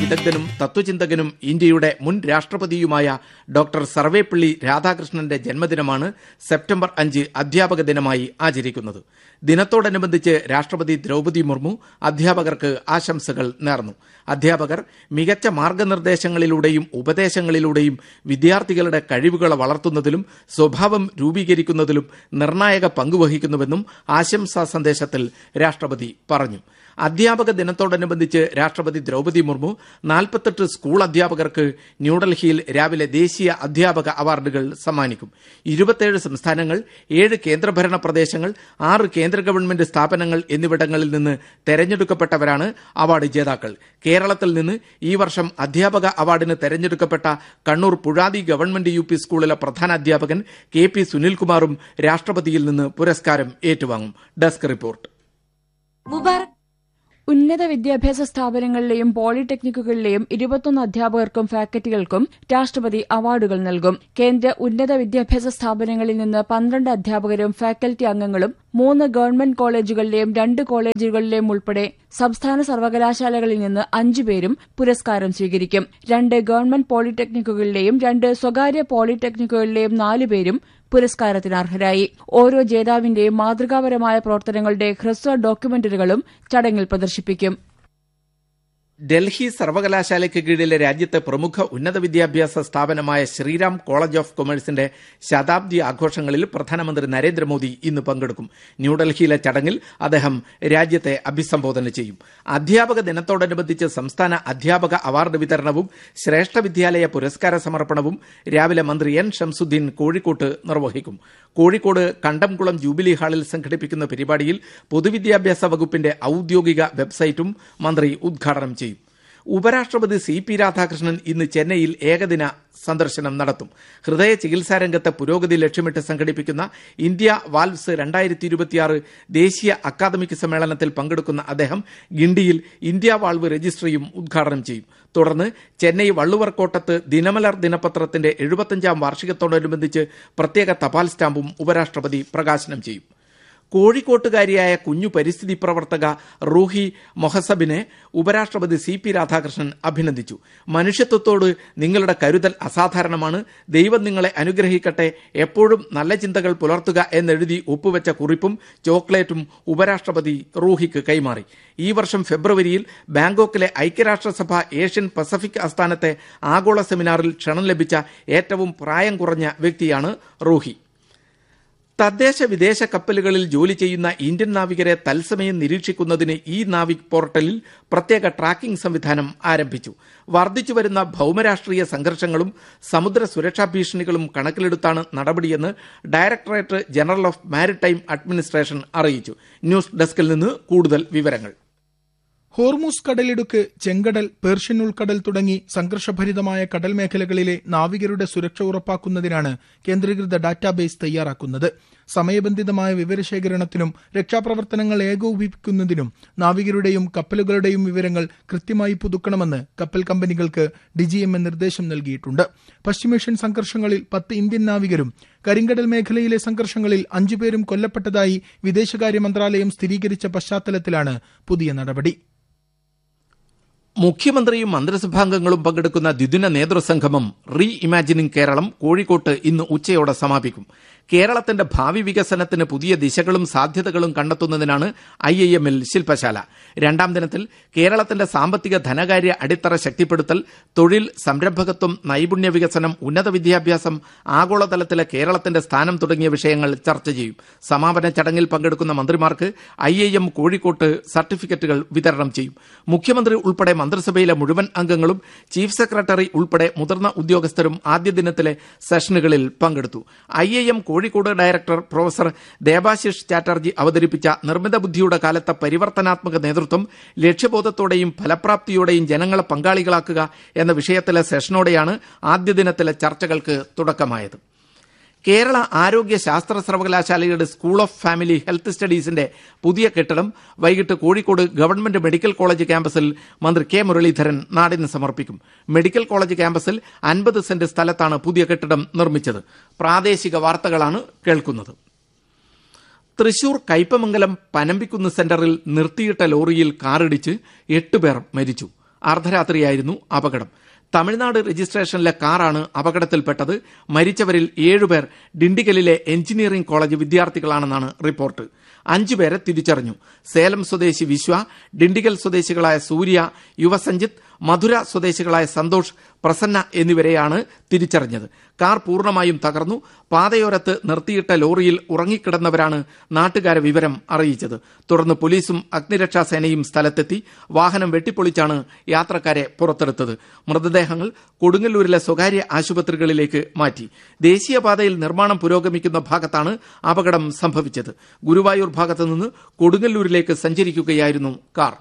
വിദഗ്ധനും തത്വചിന്തകനും ഇന്ത്യയുടെ മുൻ രാഷ്ട്രപതിയുമായ ഡോക്ടർ സർവേപ്പള്ളി രാധാകൃഷ്ണന്റെ ജന്മദിനമാണ് സെപ്റ്റംബർ അഞ്ച് അധ്യാപക ദിനമായി ആചരിക്കുന്നത് ദിനത്തോടനുബന്ധിച്ച് രാഷ്ട്രപതി ദ്രൗപദി മുർമു അധ്യാപകർക്ക് ആശംസകൾ നേർന്നു അധ്യാപകർ മികച്ച മാർഗനിർദ്ദേശങ്ങളിലൂടെയും ഉപദേശങ്ങളിലൂടെയും വിദ്യാർത്ഥികളുടെ കഴിവുകൾ വളർത്തുന്നതിലും സ്വഭാവം രൂപീകരിക്കുന്നതിലും നിർണായക പങ്കുവഹിക്കുന്നുവെന്നും ആശംസാ സന്ദേശത്തിൽ രാഷ്ട്രപതി പറഞ്ഞു അധ്യാപക ദിനത്തോടനുബന്ധിച്ച് രാഷ്ട്രപതി ദ്രൗപദി മുർമു നാൽപ്പത്തെട്ട് സ്കൂൾ അധ്യാപകർക്ക് ന്യൂഡൽഹിയിൽ രാവിലെ ദേശീയ അധ്യാപക അവാർഡുകൾ സമ്മാനിക്കും ഇരുപത്തിയേഴ് സംസ്ഥാനങ്ങൾ ഏഴ് കേന്ദ്രഭരണ പ്രദേശങ്ങൾ ആറ് കേന്ദ്ര ഗവൺമെന്റ് സ്ഥാപനങ്ങൾ എന്നിവിടങ്ങളിൽ നിന്ന് തെരഞ്ഞെടുക്കപ്പെട്ടവരാണ് അവാർഡ് ജേതാക്കൾ കേരളത്തിൽ നിന്ന് ഈ വർഷം അധ്യാപക അവാർഡിന് തെരഞ്ഞെടുക്കപ്പെട്ട Kannur Puzhathi government U P സ്കൂളിലെ പ്രധാന അധ്യാപകൻ കെ പി സുനിൽകുമാറും രാഷ്ട്രപതിയിൽ നിന്ന് പുരസ്കാരം ഏറ്റുവാങ്ങും ഡെസ്ക് റിപ്പോർട്ട് മുബാറക് ഉന്നത വിദ്യാഭ്യാസ സ്ഥാപനങ്ങളിലെയും പോളിടെക്നിക്കുകളിലെയും ഇരുപത്തൊന്ന് അധ്യാപകർക്കും ഫാക്കൽറ്റികൾക്കും രാഷ്ട്രപതി അവാർഡുകൾ നൽകും കേന്ദ്ര ഉന്നത വിദ്യാഭ്യാസ സ്ഥാപനങ്ങളിൽ നിന്ന് പന്ത്രണ്ട് അധ്യാപകരും ഫാക്കൽറ്റി അംഗങ്ങളും മൂന്ന് ഗവൺമെന്റ് കോളേജുകളിലെയും രണ്ട് കോളേജുകളിലെയും ഉൾപ്പെടെ സംസ്ഥാന സർവകലാശാലകളിൽ നിന്ന് അഞ്ചുപേരും പുരസ്കാരം സ്വീകരിക്കും രണ്ട് ഗവൺമെന്റ് പോളിടെക്നിക്കുകളിലെയും രണ്ട് സ്വകാര്യ പോളിടെക്നിക്കുകളിലെയും നാലുപേരും പുരസ്കാരത്തിന് അർഹരായി ഓരോ ജേതാവിന്റെയും മാതൃകാപരമായ പ്രവർത്തനങ്ങളുടെ ഹ്രസ്വ ഡോക്യുമെന്ററികളും ചടങ്ങിൽ പ്രദർശിപ്പിക്കും ഡൽഹി സർവകലാശാലയ്ക്ക് കീഴിലെ രാജ്യത്തെ പ്രമുഖ ഉന്നത വിദ്യാഭ്യാസ സ്ഥാപനമായ ശ്രീറാം കോളേജ് ഓഫ് കൊമേഴ്സിന്റെ ശതാബ്ദി ആഘോഷങ്ങളിൽ പ്രധാനമന്ത്രി നരേന്ദ്രമോദി ഇന്ന് പങ്കെടുക്കും ന്യൂഡൽഹിയിലെ ചടങ്ങിൽ അദ്ദേഹം രാജ്യത്തെ അഭിസംബോധന ചെയ്യും അധ്യാപക ദിനത്തോടനുബന്ധിച്ച് സംസ്ഥാന അധ്യാപക അവാർഡ് വിതരണവും ശ്രേഷ്ഠ വിദ്യാലയ പുരസ്കാര സമർപ്പണവും രാവിലെ മന്ത്രി എൻ ഷംസുദ്ദീൻ കോഴിക്കോട്ട് നിർവഹിക്കും കോഴിക്കോട് കണ്ടംകുളം ജൂബിലി ഹാളിൽ സംഘടിപ്പിക്കുന്ന പരിപാടിയിൽ പൊതുവിദ്യാഭ്യാസ വകുപ്പിന്റെ ഔദ്യോഗിക വെബ്സൈറ്റും മന്ത്രി ഉദ്ഘാടനം ചെയ്യും ഉപരാഷ്ട്രപതി സി പി രാധാകൃഷ്ണൻ ഇന്ന് ചെന്നൈയിൽ ഏകദിന സന്ദർശനം നടത്തും ഹൃദയ ചികിത്സാ രംഗത്തെ പുരോഗതി ലക്ഷ്യമിട്ട് സംഘടിപ്പിക്കുന്ന ഇന്ത്യ വാൽവ്സ് രണ്ടായിരത്തി ഇരുപത്തിയാറ് ദേശീയ അക്കാദമിക് സമ്മേളനത്തിൽ പങ്കെടുക്കുന്ന അദ്ദേഹം ഗിണ്ടിയിൽ ഇന്ത്യ വാൾവ് രജിസ്ട്രിയും ഉദ്ഘാടനം ചെയ്യും തുടർന്ന് ചെന്നൈ വള്ളുവർക്കോട്ടത്ത് ദിനമലർ ദിനപത്രത്തിന്റെ എഴുപത്തഞ്ചാം വാർഷികത്തോടനുബന്ധിച്ച് പ്രത്യേക തപാൽ സ്റ്റാമ്പും ഉപരാഷ്ട്രപതി പ്രകാശനം ചെയ്യും കോഴിക്കോട്ടുകാരിയായ കുഞ്ഞു പരിസ്ഥിതി പ്രവർത്തക റൂഹി മൊഹസബിനെ ഉപരാഷ്ട്രപതി സി പി രാധാകൃഷ്ണൻ അഭിനന്ദിച്ചു മനുഷ്യത്വത്തോട് നിങ്ങളുടെ കരുതൽ അസാധാരണമാണ് ദൈവം നിങ്ങളെ അനുഗ്രഹിക്കട്ടെ എപ്പോഴും നല്ല ചിന്തകൾ പുലർത്തുക എന്നെഴുതി ഒപ്പുവെച്ച കുറിപ്പും ചോക്ലേറ്റും ഉപരാഷ്ട്രപതി റൂഹിക്ക് കൈമാറി ഈ വർഷം ഫെബ്രുവരിയിൽ ബാങ്കോക്കിലെ ഐക്യരാഷ്ട്രസഭ ഏഷ്യൻ പസഫിക് ആസ്ഥാനത്തെ ആഗോള സെമിനാറിൽ ക്ഷണം ലഭിച്ച ഏറ്റവും പ്രായം കുറഞ്ഞ വ്യക്തിയാണ് റൂഹി തദ്ദേശ വിദേശ കപ്പലുകളിൽ ജോലി ചെയ്യുന്ന ഇന്ത്യൻ നാവികരെ തത്സമയം നിരീക്ഷിക്കുന്നതിന് ഈ നാവിക് പോർട്ടലിൽ പ്രത്യേക ട്രാക്കിംഗ് സംവിധാനം ആരംഭിച്ചു വർദ്ധിച്ചുവരുന്ന ഭൌമരാഷ്ട്രീയ സംഘർഷങ്ങളും സമുദ്ര സുരക്ഷാ ഭീഷണികളും കണക്കിലെടുത്താണ് നടപടിയെന്ന് directorate general of maritime administration അറിയിച്ചു ന്യൂസ് ഡെസ്കിൽ നിന്ന് കൂടുതൽ വിവരങ്ങൾ ഹോർമൂസ് കടലിടുക്ക് ചെങ്കടൽ പേർഷ്യൻ ഉൾക്കടൽ തുടങ്ങി സംഘർഷഭരിതമായ കടൽ മേഖലകളിലെ നാവികരുടെ സുരക്ഷ ഉറപ്പാക്കുന്നതിനാണ് കേന്ദ്രീകൃത ഡാറ്റാബേസ് തയ്യാറാക്കുന്നത് സമയബന്ധിതമായ വിവരശേഖരണത്തിനും രക്ഷാപ്രവർത്തനങ്ങൾ ഏകോപിപ്പിക്കുന്നതിനും നാവികരുടെയും കപ്പലുകളുടെയും വിവരങ്ങൾ കൃത്യമായി പുതുക്കണമെന്ന് കപ്പൽ കമ്പനികൾക്ക് ഡിജിഎംഎ നിർദ്ദേശം നൽകിയിട്ടുണ്ട് പശ്ചിമേഷ്യൻ സംഘർഷങ്ങളിൽ പത്ത് ഇന്ത്യൻ നാവികരും കരിങ്കടൽ മേഖലയിലെ സംഘർഷങ്ങളിൽ അഞ്ചുപേരും കൊല്ലപ്പെട്ടതായി വിദേശകാര്യ മന്ത്രാലയം സ്ഥിരീകരിച്ച പശ്ചാത്തലത്തിലാണ് പുതിയ നടപടി മുഖ്യമന്ത്രിയും മന്ത്രിസഭാംഗങ്ങളും പങ്കെടുക്കുന്ന ദ്വിദിന നേതൃസംഗമം റീ ഇമാജിനിംഗ് കേരളം കോഴിക്കോട്ട് ഇന്ന് ഉച്ചയോടെ സമാപിക്കും കേരളത്തിന്റെ ഭാവി വികസനത്തിന് പുതിയ ദിശകളും സാധ്യതകളും കണ്ടെത്തുന്നതിനാണ് ഐ ഐ എമ്മിൽ ശില്പശാല രണ്ടാം ദിനത്തിൽ കേരളത്തിന്റെ സാമ്പത്തിക ധനകാര്യ അടിത്തറ ശക്തിപ്പെടുത്തൽ തൊഴിൽ സംരംഭകത്വം നൈപുണ്യ വികസനം ഉന്നത വിദ്യാഭ്യാസം ആഗോളതലത്തിലെ കേരളത്തിന്റെ സ്ഥാനം തുടങ്ങിയ വിഷയങ്ങൾ ചർച്ച ചെയ്യും സമാപന ചടങ്ങിൽ പങ്കെടുക്കുന്ന മന്ത്രിമാർക്ക് ഐ ഐ എം കോഴിക്കോട്ട് സർട്ടിഫിക്കറ്റുകൾ വിതരണം ചെയ്യും മുഖ്യമന്ത്രി ഉൾപ്പെടെ മന്ത്രിസഭയിലെ മുഴുവൻ അംഗങ്ങളും ചീഫ് സെക്രട്ടറി ഉൾപ്പെടെ മുതിർന്ന ഉദ്യോഗസ്ഥരും ആദ്യ ദിനത്തിലെ സെഷനുകളിൽ പങ്കെടുത്തു I I M Kozhikode director professor Debashish Chatterjee അവതരിപ്പിച്ച നിർമ്മിത ബുദ്ധിയുടെ കാലത്തെ പരിവർത്തനാത്മക നേതൃത്വം ലക്ഷ്യബോധത്തോടെയും ഫലപ്രാപ്തിയോടെയും ജനങ്ങളെ പങ്കാളികളാക്കുക എന്ന വിഷയത്തിലെ സെഷനോടെയാണ് ആദ്യ ദിനത്തിലെ ചർച്ചകൾക്ക് തുടക്കമായത് കേരള ആരോഗ്യ ശാസ്ത്ര സർവകലാശാലയുടെ സ്കൂൾ ഓഫ് ഫാമിലി ഹെൽത്ത് സ്റ്റഡീസിന്റെ പുതിയ കെട്ടിടം വൈകിട്ട് കോഴിക്കോട് ഗവൺമെന്റ് മെഡിക്കൽ കോളേജ് ക്യാമ്പസിൽ മന്ത്രി കെ മുരളീധരൻ നാടിന് സമർപ്പിക്കും മെഡിക്കൽ കോളേജ് ക്യാമ്പസിൽ അൻപത് സെന്റ് സ്ഥലത്താണ് പുതിയ കെട്ടിടം നിർമ്മിച്ചത് പ്രാദേശിക വാർത്തകളാണ് കേൾക്കുന്നത് തൃശൂർ കയ്പമംഗലം പനമ്പിക്കുന്ന് സെന്ററിൽ നിർത്തിയിട്ട ലോറിയിൽ കാറിടിച്ച് എട്ടുപേർ മരിച്ചു അർദ്ധരാത്രിയായിരുന്നു അപകടം തമിഴ്നാട് രജിസ്ട്രേഷനിലെ കാറാണ് അപകടത്തിൽപ്പെട്ടത് മരിച്ചവരിൽ ഏഴുപേർ ഡിണ്ടിഗലിലെ എഞ്ചിനീയറിംഗ് കോളേജ് വിദ്യാർത്ഥികളാണെന്നാണ് റിപ്പോർട്ട് അഞ്ചുപേരെ തിരിച്ചറിഞ്ഞു സേലം സ്വദേശി വിശ്വ ഡിണ്ടിഗൽ സ്വദേശികളായ സൂര്യ യുവസഞ്ജിത്ത് മധുര സ്വദേശികളായ സന്തോഷ് പ്രസന്ന എന്നിവരെയാണ് തിരിച്ചറിഞ്ഞത് കാർ പൂർണ്ണമായും തകർന്നു പാതയോരത്ത് നിർത്തിയിട്ട ലോറിയിൽ ഉറങ്ങിക്കിടന്നവരാണ് നാട്ടുകാരെ വിവരം അറിയിച്ചത് തുടർന്ന് പോലീസും അഗ്നിരക്ഷാ സേനയും സ്ഥലത്തെത്തി വാഹനം വെട്ടിപ്പൊളിച്ചാണ് യാത്രക്കാരെ പുറത്തെടുത്തത് മൃതദേഹങ്ങൾ കൊടുങ്ങല്ലൂരിലെ സ്വകാര്യ ആശുപത്രികളിലേക്ക് മാറ്റി ദേശീയപാതയിൽ നിർമ്മാണം പുരോഗമിക്കുന്ന ഭാഗത്താണ് അപകടം സംഭവിച്ചത് ഗുരുവായൂർ ഭാഗത്തുനിന്ന് കൊടുങ്ങല്ലൂരിലേക്ക് സഞ്ചരിക്കുകയായിരുന്നു കാർ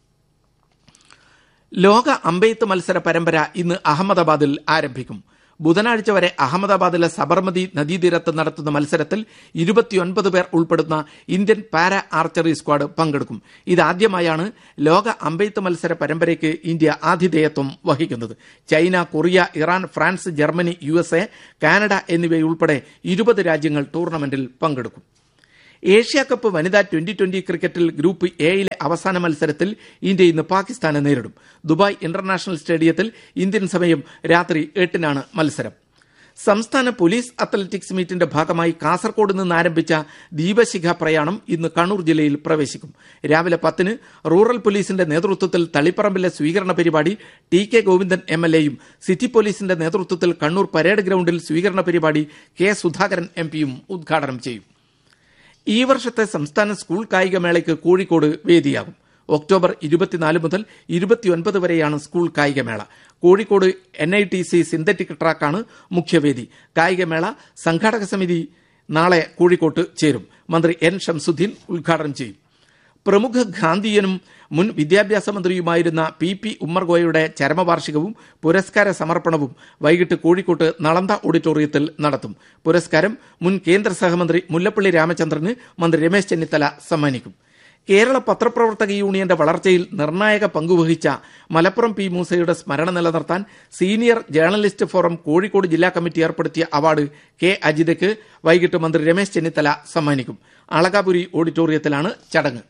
ലോക അമ്പെയ്ത്ത് മത്സര പരമ്പര ഇന്ന് അഹമ്മദാബാദിൽ ആരംഭിക്കും ബുധനാഴ്ച വരെ അഹമ്മദാബാദിലെ സബർമതി നദീതീരത്ത് നടത്തുന്ന മത്സരത്തിൽ ഇരുപത്തിയൊൻപത് പേർ ഉൾപ്പെടുന്ന ഇന്ത്യൻ പാരാ ആർച്ചറി സ്ക്വാഡ് പങ്കെടുക്കും ഇതാദ്യമായാണ് ലോക അമ്പെയ്ത്ത് മത്സര പരമ്പരയ്ക്ക് ഇന്ത്യ ആതിഥേയത്വം വഹിക്കുന്നത് China Korea Iran France Germany U Canada എന്നിവയുൾപ്പെടെ ഇരുപത് രാജ്യങ്ങൾ ടൂർണമെന്റിൽ പങ്കെടുക്കും ഏഷ്യ കപ്പ് വനിതാ ട്വന്റി ട്വന്റി ക്രിക്കറ്റിൽ ഗ്രൂപ്പ് എയിലെ അവസാന മത്സരത്തിൽ ഇന്ത്യ ഇന്ന് പാകിസ്ഥാനെ നേരിടും ദുബായ് ഇന്റർനാഷണൽ സ്റ്റേഡിയത്തിൽ ഇന്ത്യൻ സമയം രാത്രി എട്ടിനാണ് മത്സരം സംസ്ഥാന പോലീസ് അത്ലറ്റിക്സ് മീറ്റിന്റെ ഭാഗമായി കാസർകോട് നിന്ന് ആരംഭിച്ച ദീപശിഖ പ്രയാണം ഇന്ന് കണ്ണൂർ ജില്ലയിൽ പ്രവേശിക്കും രാവിലെ പത്തിന് റൂറൽ പോലീസിന്റെ നേതൃത്വത്തിൽ തളിപ്പറമ്പിലെ സ്വീകരണ പരിപാടി T K Govindan M L എയും സിറ്റി പോലീസിന്റെ നേതൃത്വത്തിൽ കണ്ണൂർ പരേഡ് ഗ്രൌണ്ടിൽ സ്വീകരണ പരിപാടി കെ സുധാകരൻ എം പിയും ഉദ്ഘാടനം ചെയ്യും ഈ വർഷത്തെ സംസ്ഥാന സ്കൂൾ കായികമേളയ്ക്ക് കോഴിക്കോട് വേദിയാകും ഒക്ടോബർ ഇരുപത്തിനാല് മുതൽ ഇരുപത്തിയൊൻപത് വരെയാണ് സ്കൂൾ കായികമേള Kozhikode N I T C synthetic ട്രാക്കാണ് മുഖ്യവേദി കായികമേള സംഘാടക സമിതി നാളെ കോഴിക്കോട്ട് ചേരും മന്ത്രി എൻ ഷംസുദ്ദീൻ ഉദ്ഘാടനം ചെയ്യും പ്രമുഖ ഗാന്ധിയനും മുൻ വിദ്യാഭ്യാസ മന്ത്രിയുമായിരുന്ന പി പി ഉമ്മർഗോയയുടെ ചരമവാർഷികവും പുരസ്കാര സമർപ്പണവും വൈകിട്ട് കോഴിക്കോട്ട് നളന്ത ഓഡിറ്റോറിയത്തിൽ നടത്തും പുരസ്കാരം മുൻ കേന്ദ്ര സഹമന്ത്രി മുല്ലപ്പള്ളി രാമചന്ദ്രന് മന്ത്രി രമേശ് ചെന്നിത്തല സമ്മാനിക്കും കേരള പത്രപ്രവർത്തക യൂണിയന്റെ വളർച്ചയിൽ നിർണായക പങ്കുവഹിച്ച മലപ്പുറം പി മൂസയുടെ സ്മരണ നിലനിർത്താൻ സീനിയർ ജേർണലിസ്റ്റ് ഫോറം കോഴിക്കോട് ജില്ലാ കമ്മിറ്റി ഏർപ്പെടുത്തിയ അവാർഡ് കെ അജിതയ്ക്ക് വൈകിട്ട് മന്ത്രി രമേശ് ചെന്നിത്തല സമ്മാനിക്കും അളകാപുരി ഓഡിറ്റോറിയത്തിലാണ് ചടങ്ങ്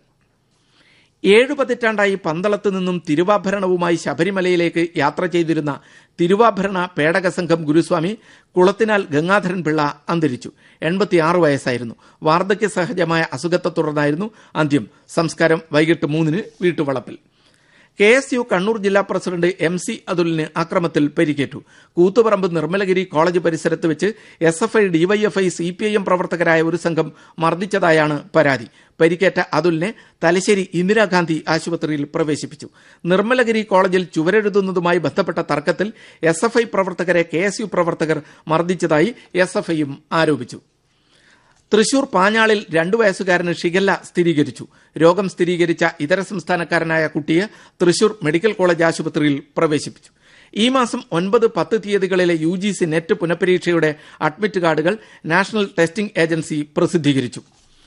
ഏഴു പതിറ്റാണ്ടായി പന്തളത്ത് നിന്നും തിരുവാഭരണവുമായി ശബരിമലയിലേക്ക് യാത്ര ചെയ്തിരുന്ന തിരുവാഭരണ പേടക സംഘം ഗുരുസ്വാമി കുളത്തിനാൽ ഗംഗാധരൻ പിള്ള അന്തരിച്ചു എൺപത്തിയാറ് വയസ്സായിരുന്നു വാർദ്ധക്യ സഹജമായ അസുഖത്തെ തുടർന്നായിരുന്നു അന്ത്യം സംസ്കാരം വൈകിട്ട് മൂന്നിന് വീട്ടുവളപ്പിൽ കെ എസ് യു കണ്ണൂർ ജില്ലാ പ്രസിഡന്റ് എം സി അതുലിന് അക്രമത്തിൽ പരിക്കേറ്റു കൂത്തുപറമ്പ് നിർമ്മലഗിരി കോളേജ് പരിസരത്ത് വെച്ച് S F I DYFI C P I M പ്രവർത്തകരായ ഒരു സംഘം മർദ്ദിച്ചതായാണ് പരാതി പരിക്കേറ്റ അതുലിനെ തലശ്ശേരി ഇന്ദിരാഗാന്ധി ആശുപത്രിയിൽ പ്രവേശിപ്പിച്ചു നിർമ്മലഗിരി കോളേജിൽ ചുവരെഴുതുന്നതുമായി ബന്ധപ്പെട്ട തർക്കത്തിൽ എസ് എഫ് ഐ പ്രവർത്തകരെ കെ എസ് യു പ്രവർത്തകർ മർദ്ദിച്ചതായി എസ് എഫ് ഐയും ആരോപിച്ചു തൃശൂർ പാഞ്ഞാളിൽ രണ്ടു വയസ്സുകാരന് ഷിഗല്ല സ്ഥിരീകരിച്ചു രോഗം സ്ഥിരീകരിച്ച ഇതര സംസ്ഥാനക്കാരനായ കുട്ടിയെ തൃശൂർ മെഡിക്കൽ കോളേജ് ആശുപത്രിയിൽ പ്രവേശിപ്പിച്ചു ഈ മാസം ഒൻപത് പത്ത് തീയതികളിലെ യു ജി സി നെറ്റ് പുനഃപരീക്ഷയുടെ അഡ്മിറ്റ് കാർഡുകൾ നാഷണൽ ടെസ്റ്റിംഗ് ഏജൻസി പ്രസിദ്ധീകരിച്ചു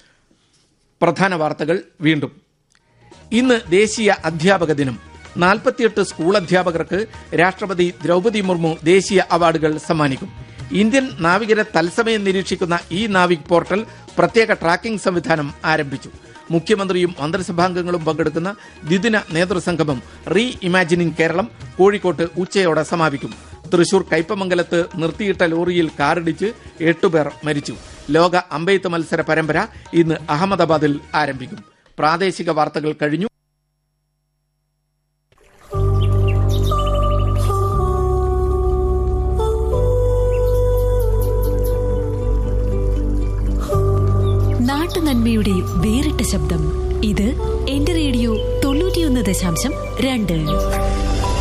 പ്രധാന വാർത്തകൾ വീണ്ടും ഇന്ന് ദേശീയ അധ്യാപക ദിനം നാൽപ്പത്തിയെട്ട് സ്കൂൾ അധ്യാപകർക്ക് രാഷ്ട്രപതി ദ്രൗപദി മുർമു ദേശീയ അവാർഡുകൾ സമ്മാനിക്കും ഇന്ത്യൻ നാവികരെ തത്സമയം നിരീക്ഷിക്കുന്ന ഈ നാവിക് പോർട്ടൽ പ്രത്യേക ട്രാക്കിംഗ് സംവിധാനം ആരംഭിച്ചു മുഖ്യമന്ത്രിയും മന്ത്രിസഭാംഗങ്ങളും പങ്കെടുക്കുന്ന ദ്വിദിന നേതൃസംഗമം റീ ഇമാജിനിംഗ് കേരളം കോഴിക്കോട്ട് ഉച്ചയോടെ സമാപിക്കും തൃശൂർ കയ്പമംഗലത്ത് നിർത്തിയിട്ട ലോറിയിൽ കാറിടിച്ച് എട്ടുപേർ മരിച്ചു ലോക അമ്പെയ്ത്ത് മത്സര പരമ്പര ഇന്ന് അഹമ്മദാബാദിൽ ആരംഭിക്കും പ്രാദേശിക വാർത്തകൾ കഴിഞ്ഞു നാട്ടുനന്മയുടെ വേറിട്ട ശബ്ദം ഇത് എന്റെ റേഡിയോ തൊണ്ണൂറ്റിയൊന്ന് ദശാംശം രണ്ട്